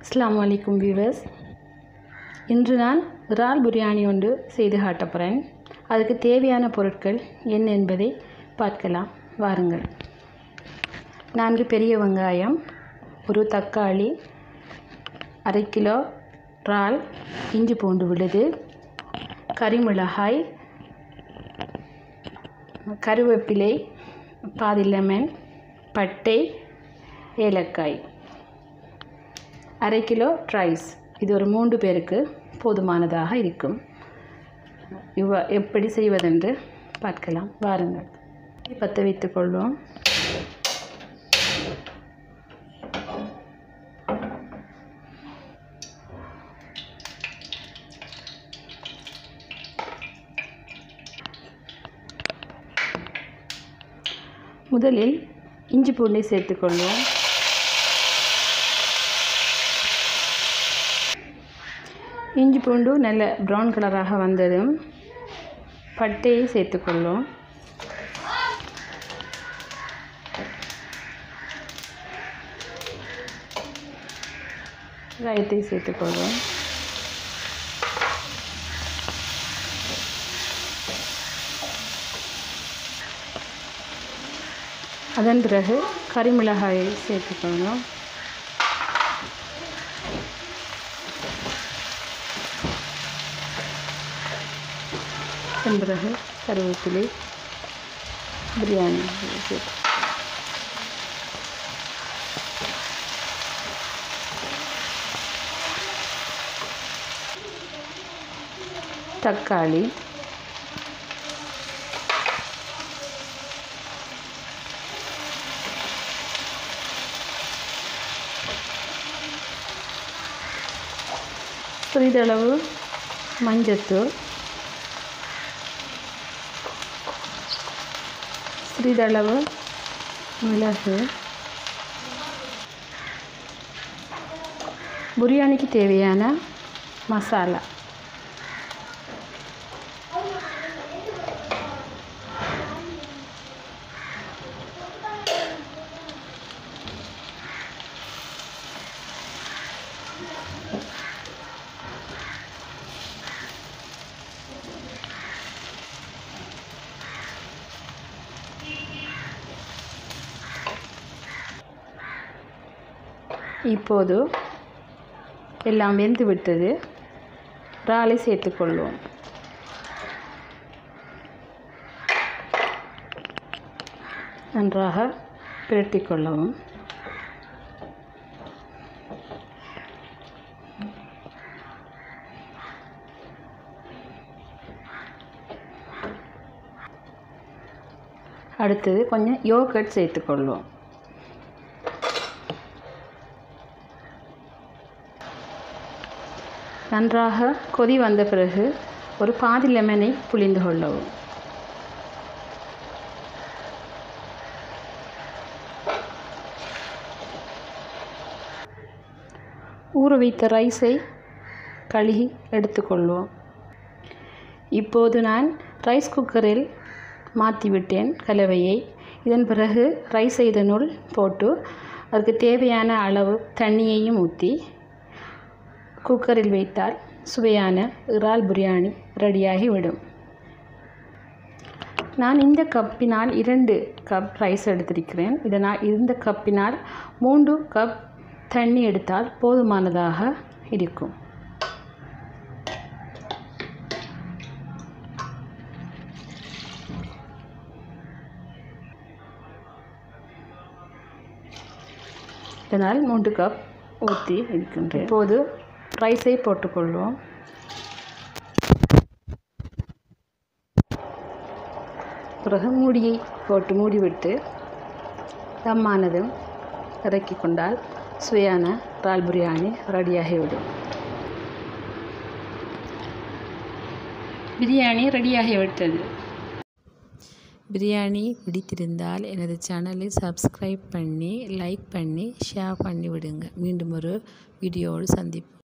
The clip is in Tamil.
அஸ்ஸலாமு அலைக்கும் வியூவர்ஸ் இன்று நான் இறால் பிரியாணி ஒன்று செய்து காட்டப் போகிறேன் அதுக்கு தேவையான பொருட்கள் என்ன என்பதை பார்க்கலாம் வாருங்கள் நான்கு பெரிய வெங்காயம் ஒரு தக்காளி அரை கிலோ இறால் இஞ்சி பூண்டு விழுது கறிமிளகாய் கருவேப்பிலை பாதி லெமன் பட்டை ஏலக்காய் அரை கிலோ ரைஸ் இது ஒரு மூன்று பேருக்கு போதுமானதாக இருக்கும் இவ்வ எப்படி செய்வதென்று பார்க்கலாம் வாருங்கள் பற்ற வைத்துக் கொள்வோம் முதலில் இஞ்சி பூண்டை சேர்த்துக்கொள்வோம் இஞ்சி பூண்டு நல்ல ப்ரௌன் கலராக வந்ததும் பட்டையை சேர்த்துக்கொள்வோம் வெங்காயத்தை சேர்த்துக்கொள்வோம் அதன் பிறகு கறிமிளகாயை சேர்த்துக்கணும் அதன் பிறகு கருவேப்பிலை பிரியாணி சேர்த்து தக்காளி சிறிதளவு மஞ்சத்தூள் சிறிதளவு மிளகு பிரியாணிக்கு தேவையான மசாலா இப்போது எல்லாம் வெந்து விட்டது இறாலை சேர்த்துக்கொள்வோம் நன்றாக பிரட்டிக் கொள்ளவும் அடுத்தது கொஞ்சம் யோகட் சேர்த்துக்கொள்வோம் நன்றாக கொதி வந்த பிறகு ஒரு பாதி லெமனை புளிந்து கொள்ளவும் ஊற வைத்த ரைஸை கழுகி எடுத்துக்கொள்வோம் இப்போது நான் ரைஸ் குக்கரில் மாற்றிவிட்டேன் கலவையை இதன் பிறகு ரைஸை இதனுள் போட்டு அதுக்கு தேவையான அளவு தண்ணியையும் ஊற்றி குக்கரில் வைத்தால் சுவையான இறால் பிரியாணி ரெடியாகிவிடும் நான் இந்த கப்பினால் இரண்டு கப் ரைஸ் எடுத்திருக்கிறேன் இதனால் இந்த கப்பினால் மூன்று கப் தண்ணி எடுத்தால் போதுமானதாக இருக்கும் இதனால் மூன்று கப் ஊற்றி இருக்கின்றேன் இப்போது ரைஸை போட்டுக்கொள்வோம் பிறகு மூடியை போட்டு மூடிவிட்டு தம்மானதும் இறக்கி கொண்டால் சுவையான இறால் பிரியாணி ரெடியாகிவிடும் பிரியாணி ரெடியாகிவிட்டது பிரியாணி பிடித்திருந்தால் எனது சேனலை சப்ஸ்கிரைப் பண்ணி லைக் பண்ணி ஷேர் பண்ணி விடுங்க மீண்டும் ஒரு வீடியோவோடு சந்திப்போம்